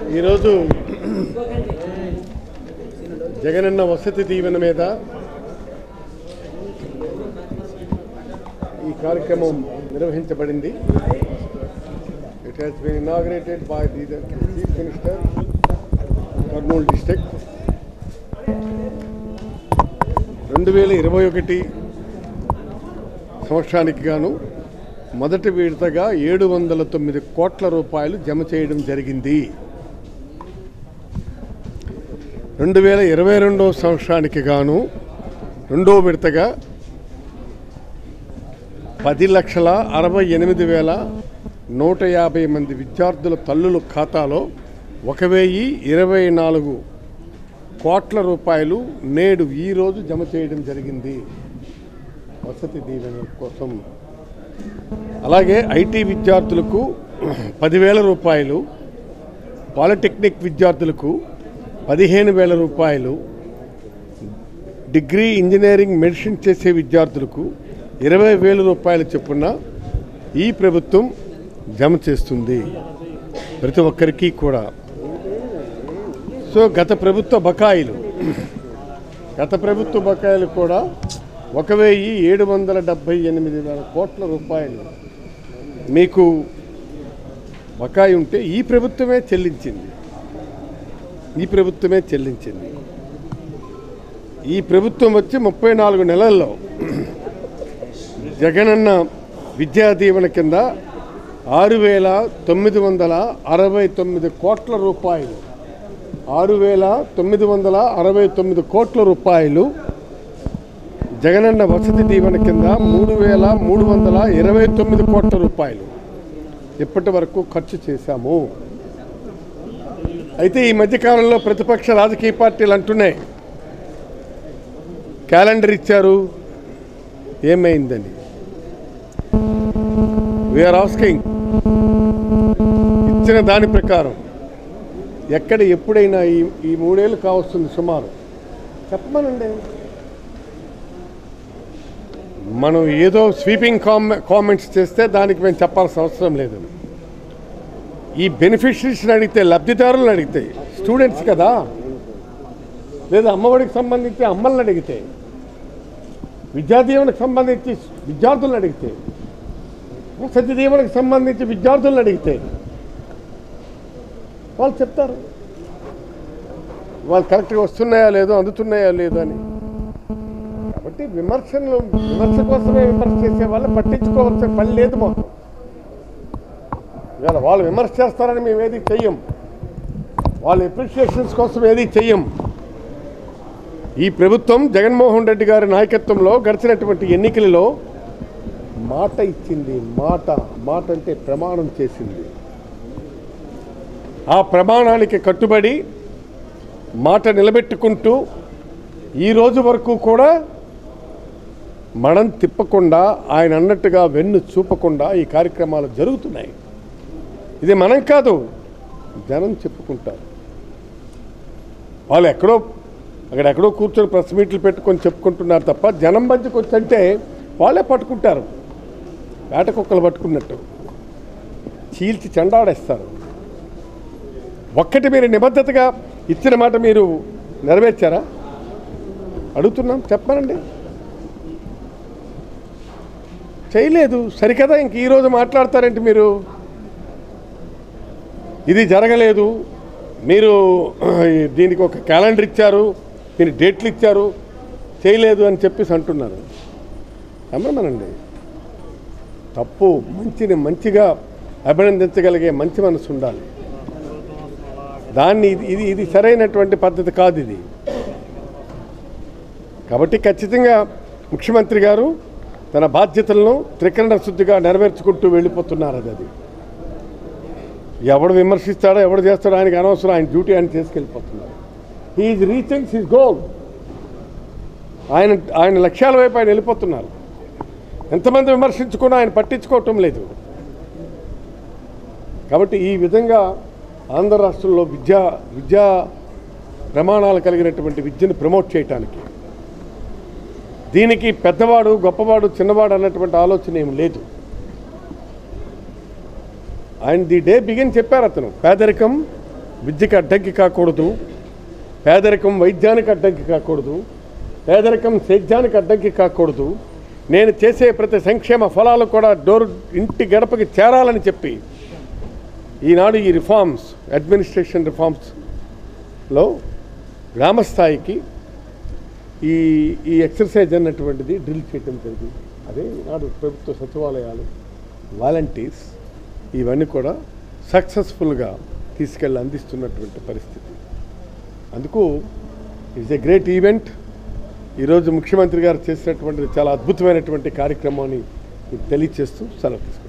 ఈరోజు జగనన్న వసతి దీవెన మీద ఈ కార్యక్రమం నిర్వహించబడింది it has been inaugurated by the chief minister Kurnool district రెండు వేల ఇరవై ఒకటి సంవత్సరానికి గాను మొదటి విడతగా ఏడు వందల తొమ్మిది కోట్ల రూపాయలు జమ చేయడం జరిగింది రెండు వేల ఇరవై రెండవ సంవత్సరానికి గాను రెండో విడతగా పది లక్షల అరవై ఎనిమిది వేల నూట యాభై మంది విద్యార్థుల తల్లుల ఖాతాలో ఒక వెయ్యి ఇరవై నాలుగు కోట్ల రూపాయలు నేడు ఈరోజు జమ చేయడం జరిగింది వసతి దీవెన కోసం అలాగే ఐటీ విద్యార్థులకు పదివేల రూపాయలు పాలిటెక్నిక్ విద్యార్థులకు పదిహేను వేల రూపాయలు డిగ్రీ ఇంజనీరింగ్ మెడిసిన్ చేసే విద్యార్థులకు ఇరవై వేల రూపాయల చొప్పున ఈ ప్రభుత్వం జమ చేస్తుంది ప్రతి ఒక్కరికి కూడా సో గత ప్రభుత్వ బకాయిలు గత ప్రభుత్వ బకాయిలు కూడా ఒక వెయ్యి ఏడు వందల డెబ్భై ఎనిమిది వేల కోట్ల రూపాయలు మీకు బకాయి ఉంటే ఈ ప్రభుత్వమే చెల్లించింది ఈ ప్రభుత్వమే చెల్లించింది ఈ ప్రభుత్వం వచ్చి ముప్పై నాలుగు నెలల్లో జగనన్న విద్యా దీవెన కింద ఆరు వేల తొమ్మిది వందల అరవై తొమ్మిది కోట్ల రూపాయలు ఆరు వేల తొమ్మిది వందల అరవై తొమ్మిది కోట్ల రూపాయలు జగనన్న వసతి దీవెన కింద మూడు వేల మూడు వందల ఇరవై తొమ్మిది కోట్ల రూపాయలు ఇప్పటి వరకు ఖర్చు చేశాము అయితే ఈ మధ్యకాలంలో ప్రతిపక్ష రాజకీయ పార్టీలు అంటున్నాయి క్యాలెండర్ ఇచ్చారు ఏమైందని వీఆర్ ఆస్కింగ్ ఇచ్చిన దాని ప్రకారం ఎక్కడ ఎప్పుడైనా ఈ ఈ మూడేళ్ళు కావస్తుంది సుమారు చెప్పమనండి మనం ఏదో స్వీపింగ్ కామె కామెంట్స్ చేస్తే దానికి మేము చెప్పాల్సిన అవసరం లేదు ఈ బెనిఫిషరీస్ని అడిగితే లబ్ధిదారులను అడిగితే స్టూడెంట్స్ కదా లేదా అమ్మఒడికి సంబంధించి అమ్మల్ని అడిగితే విద్యాదీవనకు సంబంధించి విద్యార్థులను అడిగితే సత్యదీవనకు సంబంధించి విద్యార్థులను అడిగితే వాళ్ళు చెప్తారు వాళ్ళు కరెక్ట్గా వస్తున్నాయా లేదో అందుతున్నాయా లేదో అని కాబట్టి విమర్శలు విమర్శ కోసమే విమర్శ చేసే వాళ్ళు పట్టించుకోవాల్సిన పని లేదు మాకు ఇవాళ వాళ్ళు విమర్శ చేస్తారని మేము ఏది చెయ్యం వాళ్ళ ఎప్రిషియేషన్స్ కోసం ఏది చెయ్యం ఈ ప్రభుత్వం జగన్మోహన్ రెడ్డి గారి నాయకత్వంలో గడిచినటువంటి ఎన్నికలలో మాట ఇచ్చింది మాట మాట అంటే ప్రమాణం చేసింది ఆ ప్రమాణానికి కట్టుబడి మాట నిలబెట్టుకుంటూ ఈ రోజు వరకు కూడా మనం తిప్పకుండా ఆయన అన్నట్టుగా వెన్ను చూపకుండా ఈ కార్యక్రమాలు జరుగుతున్నాయి ఇది మనం కాదు జనం చెప్పుకుంటారు వాళ్ళు ఎక్కడో అక్కడ ఎక్కడో కూర్చొని ప్రెస్ మీట్లు పెట్టుకొని చెప్పుకుంటున్నారు తప్ప జనం మధ్యకి వచ్చంటే వాళ్ళే పట్టుకుంటారు వేట కుక్కలు పట్టుకున్నట్టు చీల్చి చెండాడేస్తారు ఒక్కటి మీరు నిబద్ధతగా ఇచ్చిన మాట మీరు నెరవేర్చారా అడుగుతున్నాం చెప్పనండి చేయలేదు సరికదా ఇంక ఈరోజు మాట్లాడతారేంటి మీరు ఇది జరగలేదు మీరు దీనికి ఒక క్యాలెండర్ ఇచ్చారు దీనికి డేట్లు ఇచ్చారు చేయలేదు అని చెప్పేసి అంటున్నారు నమ్మమనండి తప్పు మంచిని మంచిగా అభినందించగలిగే మంచి మనసు ఉండాలి దాన్ని ఇది ఇది ఇది సరైనటువంటి పద్ధతి కాదు ఇది కాబట్టి ఖచ్చితంగా ముఖ్యమంత్రి గారు తన బాధ్యతలను త్రికరణ శుద్ధిగా నెరవేర్చుకుంటూ వెళ్ళిపోతున్నారు అది అది ఎవడు విమర్శిస్తాడో ఎవడు చేస్తాడో ఆయనకి అనవసరం ఆయన డ్యూటీ ఆయన చేసుకెళ్ళిపోతున్నారు హీఈ్ రీచింగ్ హిస్ గోల్ ఆయన ఆయన లక్ష్యాల వైపు ఆయన వెళ్ళిపోతున్నారు ఎంతమంది విమర్శించుకున్నా ఆయన పట్టించుకోవటం లేదు కాబట్టి ఈ విధంగా ఆంధ్ర రాష్ట్రంలో విద్యా విద్యా ప్రమాణాలు కలిగినటువంటి విద్యను ప్రమోట్ చేయటానికి దీనికి పెద్దవాడు గొప్పవాడు చిన్నవాడు అన్నటువంటి ఆలోచన ఏం లేదు ఆయన ది డే బిగిన్ చెప్పారు అతను పేదరికం విద్యకి అడ్డంకి కాకూడదు పేదరికం వైద్యానికి అడ్డంకి కాకూడదు పేదరికం సేద్యానికి అడ్డంకి కాకూడదు నేను చేసే ప్రతి సంక్షేమ ఫలాలు కూడా డోర్ ఇంటి గడపకి చేరాలని చెప్పి ఈనాడు ఈ రిఫార్మ్స్ అడ్మినిస్ట్రేషన్ రిఫార్మ్స్లో గ్రామ స్థాయికి ఈ ఈ ఎక్సర్సైజ్ అన్నటువంటిది డ్రిల్ చేయటం జరిగింది అదే ఈనాడు ప్రభుత్వ సచివాలయాలు వాలంటీర్స్ ఇవన్నీ కూడా సక్సెస్ఫుల్గా తీసుకెళ్ళి అందిస్తున్నటువంటి పరిస్థితి అందుకు ఇట్స్ ఎ గ్రేట్ ఈవెంట్ ఈరోజు ముఖ్యమంత్రి గారు చేసినటువంటిది చాలా అద్భుతమైనటువంటి కార్యక్రమాన్ని మీకు తెలియచేస్తూ సెలవు తీసుకుంటాను